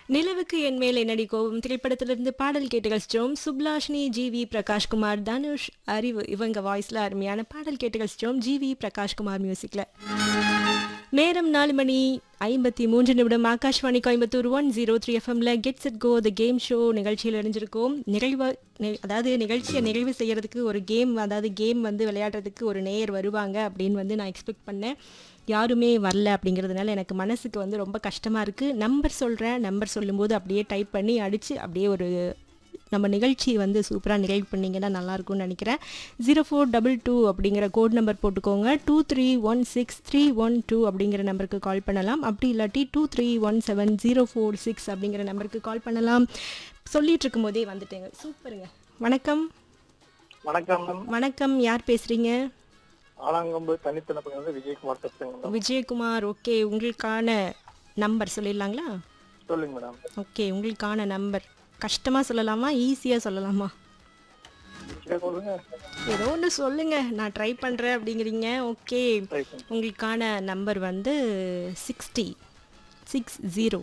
நிலவுக்கு என் மேல் என்னடி கோபம் திரைப்படத்திலிருந்து பாடல் கேட்டு கழிச்சிட்டோம் சுப்லாஷினி ஜி வி பிரகாஷ்குமார் தனுஷ் அறிவு இவங்க வாய்ஸ்ல அருமையான பாடல் கேட்டு கழிச்சிட்டோம் ஜி வி பிரகாஷ்குமார் மியூசிக்ல நேரம் நாலு மணி ஐம்பத்தி மூன்று நிமிடம் Akashvani Coimbatore one zero three எஃப்எம்ல gets it go the game show நிகழ்ச்சியில் இணைஞ்சிருக்கோம் நிகழ்வா நி- அதாவது நிகழ்ச்சியை நிறைவு செய்யறதுக்கு ஒரு கேம் அதாவது கேம் வந்து விளையாடுறதுக்கு ஒரு நேயர் வருவாங்க அப்படின்னு வந்து நான் எக்ஸ்பெக்ட் பண்ணேன் யாருமே வரல அப்படிங்கிறதுனால எனக்கு மனசுக்கு வந்து ரொம்ப கஷ்டமாக இருக்குது நம்பர் சொல்கிறேன் நம்பர் சொல்லும்போது அப்படியே டைப் பண்ணி அடித்து அப்படியே ஒரு நம்ம நிகழ்ச்சி வந்து சூப்பராக நிறைவு பண்ணிங்கன்னா நல்லாயிருக்கும்னு நினைக்கிறேன் ஜீரோ ஃபோர் டபுள் டூ அப்படிங்கிற கோட் நம்பர் போட்டுக்கோங்க two three one six three one two அப்படிங்கிற நம்பருக்கு கால் பண்ணலாம் அப்படி இல்லாட்டி two three one seven zero four six அப்படிங்கிற நம்பருக்கு கால் பண்ணலாம் சொல்லிட்டு இருக்கும் போதே வந்துட்டேங்க சூப்பருங்க வணக்கம் வணக்கம் மேம் வணக்கம் யார் பேசுகிறீங்க ஆலாங்கம்பு தனித்தனப்பங்க வந்து விஜயகுமார் பேசுறேங்க மேடம் விஜயகுமார் ஓகே உங்களுக்கான நம்பர் சொல்லிடலாங்களா சொல்லுங்க மேடம் ஓகே உங்களுக்கான நம்பர் கஷ்டமாக சொல்லலாமா ஈஸியாக சொல்லலாமா சரி, சொல்லுங்க ஏதோ ஒன்று சொல்லுங்க நான் ட்ரை பண்ணுறேன் அப்படிங்கிறீங்க ஓகே Try பண்ணுங்க. உங்களுக்கான நம்பர் வந்து சிக்ஸ்டி சிக்ஸ் ஜீரோ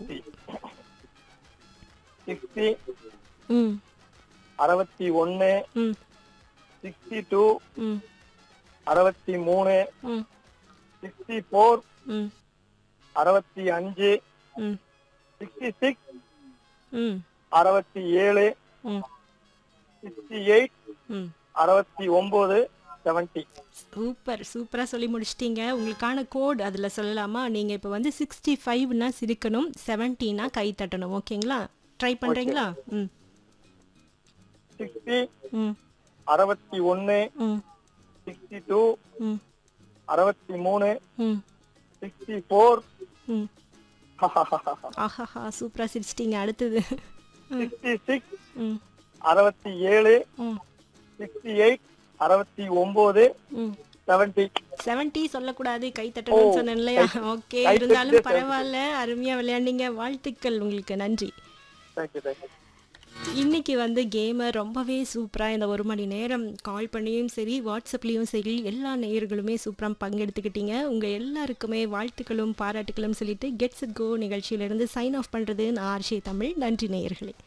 சிக்ஸ்டி ம் அறுபத்தி ஒன்று ம் சிக்ஸ்டி டூ ம் அறுபத்தி மூணு ம் சிக்ஸ்டி ஃபோர் ம் அறுபத்தி அஞ்சு ம் சிக்ஸ்டி சிக்ஸ் ம் அறுபத்தி ஏழு ம் சிக்ஸ்டி எயிட் ம் அறுபத்தி ஒம்பது செவன்ட்டி சூப்பர் சூப்பராக சொல்லி முடிச்சிட்டீங்க உங்களுக்கான கோட் அதில் சொல்லலாமா நீங்கள் இப்போ வந்து சிக்ஸ்டி ஃபைவ்னா சிரிக்கணும் செவன்ட்டினா கை தட்டணும் ஓகேங்களா ட்ரை பண்ணுறீங்களா ம் சிக்ஸ்டி ம் அறுபத்தி ஒன்று ம் சிக்ஸ்டி டூ ம் அறுபத்தி மூணு ம் சிக்ஸ்டி ஃபோர் ம் ஆஹாஹா சூப்பராக சிரிச்சிட்டீங்க அடுத்தது சிக்ஸ்டி சிக்ஸ் ம் அறுபத்தி ஏழு ம் சிக்ஸ்டி எயிட் அறுபத்தி ஒம்பது ம் செவன்ட்டி செவன்ட்டி சொல்லக்கூடாது கை தட்டணும்னு சொன்னேன் இல்லையா ஓகே கை இருந்தாலும் தட்டு, பரவாயில்ல அருமையாக விளையாண்டீங்க வாழ்த்துக்கள் உங்களுக்கு நன்றி தேங்க்யூ தேங்க்யூ இன்னைக்கு வந்து கேமை ரொம்பவே சூப்பராக இந்த ஒரு மணி நேரம் கால் பண்ணியும் சரி வாட்ஸ்அப்லேயும் சரி எல்லா நேயர்களுமே சூப்பராக பங்கெடுத்துக்கிட்டீங்க உங்கள் எல்லாருக்குமே வாழ்த்துக்களும் பாராட்டுகளும் சொல்லிட்டு கெட்ஸ் கோ நிகழ்ச்சியிலிருந்து சைன் ஆஃப் பண்ணுறது நான் ஆர்ஷே தமிழ் நன்றி நேயர்களே